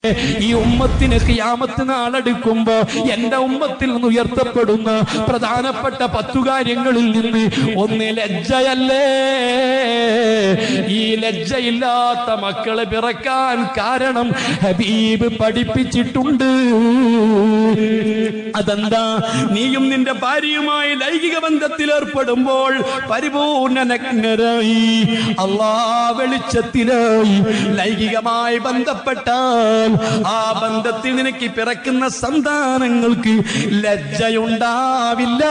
ഈ ഉമ്മത്തിന് ഖിയാമത്ത് നാളെടുക്കുമ്പോ എന്റെ ഉമ്മത്തിൽ നിന്ന് ഉയർത്തപ്പെടുന്ന പ്രധാനപ്പെട്ട പത്തു കാര്യങ്ങളിൽ നിന്ന് ഒന്ന് ലജ്ജയല്ലേ ഈ ലജ്ജയില്ലാത്ത മക്കളെ പിറക്കാൻ കാരണം ഹബീബ് പഠിപ്പിച്ചിട്ടുണ്ട് അതെന്താ നീയും നിന്റെ ഭാര്യയുമായി ലൈംഗിക ബന്ധത്തിൽ ഏർപ്പെടുമ്പോൾ പരിപൂർണ നഗ്നരായി അള്ളാ വെളിച്ചത്തിലായി ലൈംഗികമായി ബന്ധപ്പെട്ടാൽ ആ ബന്ധത്തിൽ നിനക്ക് പിറക്കുന്ന സന്താനങ്ങൾക്ക് ലജ്ജയുണ്ടാവില്ല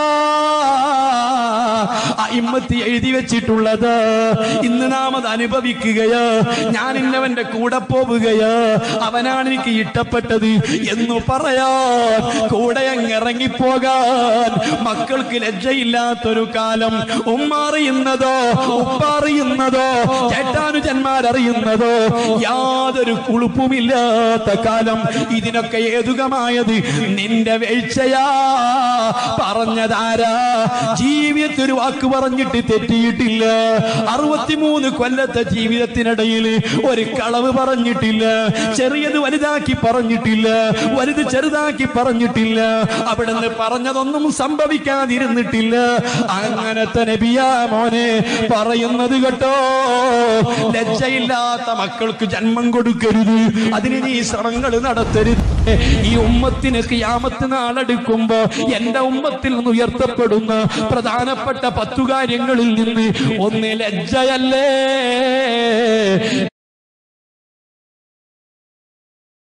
ഇമ്മത്തി എഴുതി വെച്ചിട്ടുള്ളത് ഇന്ന് നാം അത് അനുഭവിക്കുകയോ ഞാൻ ഇന്നവന്റെ കൂടെ പോവുകയോ അവനാണ് എനിക്ക് ഇഷ്ടപ്പെട്ടത് എന്ന് പറയാൻ കൂടെ അങ്ങ് ഇറങ്ങിപ്പോകാൻ മക്കൾക്ക് ലജ്ജയില്ലാത്തൊരു കാലം ഉമ്മറിയുന്നതോ ഉപ്പറിയുന്നതോ ചേട്ടാനുജന്മാരറിയുന്നതോ യാതൊരു കുളുപ്പുമില്ലാത്ത കാലം ഇതിനൊക്കെ ഏതുകമായത് നിന്റെ വീഴ്ചയാ പറഞ്ഞതാരാ ജീവിതത്തിൽ ഒരു വാക്ക് പറഞ്ഞിട്ട് തെറ്റിയിട്ടില്ല അറുപത്തിമൂന്ന് കൊല്ലത്തെ ജീവിതത്തിനിടയിൽ ഒരു കളവ് പറഞ്ഞിട്ടില്ല ചെറിയത് വലുതാക്കി പറഞ്ഞിട്ടില്ല വലുത് ചെറുതാക്കി പറഞ്ഞിട്ടില്ല അവിടുന്ന് പറഞ്ഞതൊന്നും സംഭവിക്കാതിരുന്നിട്ടില്ല അങ്ങനത്തെ നബിയാ മോനെ പറയുന്നത് കേട്ടോ ലജ്ജയില്ലാത്ത മക്കൾക്ക് ജന്മം കൊടുക്കരുത് അതിന് നീ ശ്രമങ്ങൾ നടത്തരുത് ഈ ഉമ്മത്തിന് ഖിയാമത്ത് നാളെടുക്കുമ്പോ എന്റെ ഉമ്മത്തിൽ നിന്ന് ഉയർത്തപ്പെടുന്ന പ്രധാനപ്പെട്ട പത്തു കാര്യങ്ങളിൽ നിന്ന് ഒന്ന് ലജ്ജയല്ലേ